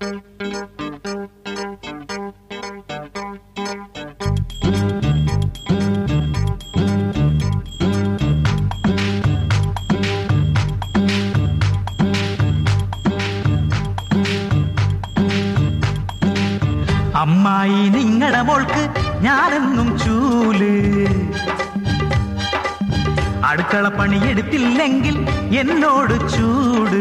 അമ്മായി നിങ്ങളുടെ മോൾക്ക് ഞാനെന്നും ചൂല് അടുക്കള പണിയെടുത്തില്ലെങ്കിൽ എന്നോട് ചൂട്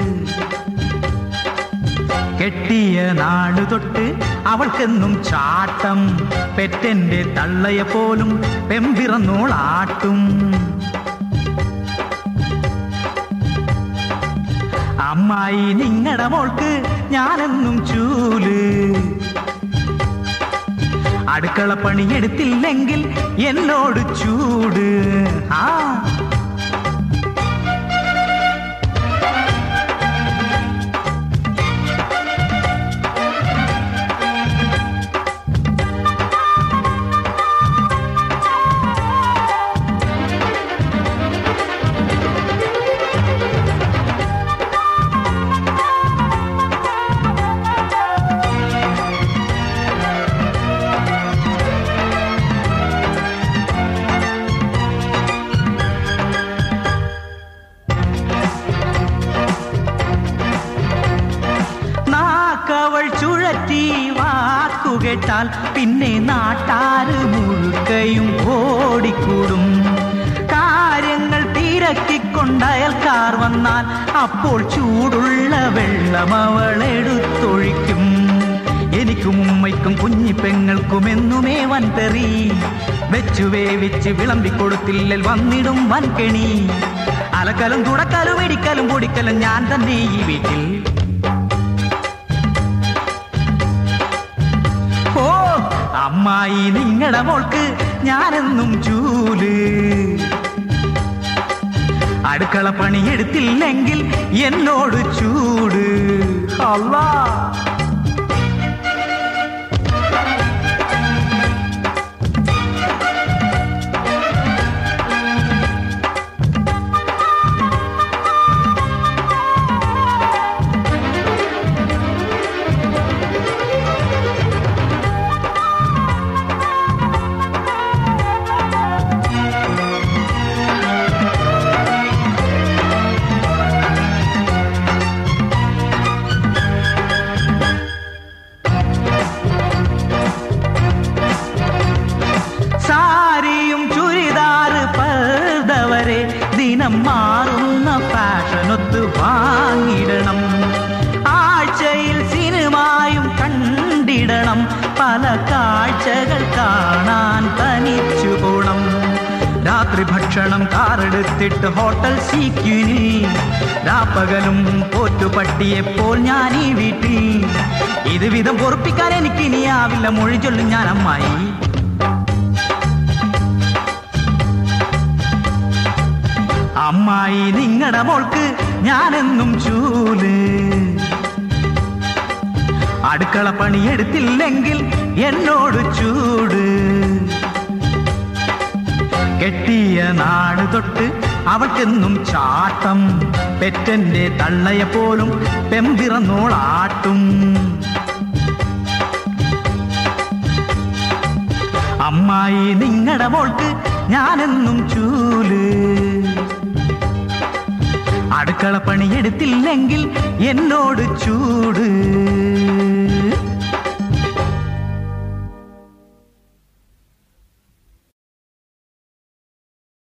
കെട്ടിയ നാട് തൊട്ട് അവൾക്കെന്നും ചാട്ടം പെറ്റന്റെ തള്ളയ പോലും പെമ്പിറന്നോളാട്ടും അമ്മായി നിങ്ങളുടെ മോൾക്ക് ഞാനെന്നും ചൂല് അടുക്കള പണിയെടുത്തില്ലെങ്കിൽ എന്നോട് ചൂട് ആ നാക്കവൾ ചുഴറ്റി വാക്കുകേട്ടാൽ പിന്നെ നാട്ടാര് മുഴുക്കയും ഓടിക്കൂടും കാര്യങ്ങൾ തിരക്കിക്കൊണ്ട് അയൽക്കാർ വന്നാൽ അപ്പോൾ ചൂടുള്ള വെള്ളം അവൾ എടുത്തൊഴിക്കും എനിക്കും ഉമ്മയ്ക്കും കുഞ്ഞിപ്പെങ്ങൾക്കും എന്നുമേ വൻതെറി വെച്ചു വേവിച്ച് വിളമ്പിക്കൊടുത്തില്ലൽ വന്നിടും വൻകെണി അലക്കലും തുടക്കലും ഇടിക്കലും പൊടിക്കലും ഞാൻ തന്നെ ഈ വീട്ടിൽ ഓ അമ്മായി നിങ്ങളുടെ മോൾക്ക് ഞാനെന്നും ചൂല് അടുക്കള പണിയെടുത്തില്ലെങ്കിൽ എന്നോട് ചൂട് അല്ലാ സാരിയും ചുരിദാറ് പഴുതവരെ ദിനം മാറുന്ന ഫാഷനൊത്ത് വാങ്ങിടണം ആഴ്ചയിൽ സിനിമായും കണ്ടിടണം പല കാഴ്ചകൾ കാണാൻ തനിച്ചു പോണം രാത്രി ഭക്ഷണം കാറെടുത്തിട്ട് ഹോട്ടൽ സീക്യൂനിൽ രാപ്പകലും പോറ്റുപട്ടിയെപ്പോൾ ഞാൻ ഈ വീട്ടിൽ ഇത് വിധം പൊറപ്പിക്കാൻ എനിക്കിനിയാവില്ല മൊഴി ചൊല്ലും ഞാൻ അമ്മായി അമ്മായി നിങ്ങളുടെ മോൾക്ക് ഞാനെന്നും ചൂല് അടുക്കള പണിയെടുത്തില്ലെങ്കിൽ എന്നോട് ചൂട് കെട്ടിയ നാട് തൊട്ട് അവൾക്കെന്നും ചാട്ടം പെറ്റന്റെ തള്ളയ പോലും പെമ്പിറന്നോളാട്ടും അമ്മായി നിങ്ങളുടെ മോൾക്ക് ഞാനെന്നും ചൂല് അടുക്കള പണിയെടുത്തില്ലെങ്കിൽ എന്നോട് ചൂട്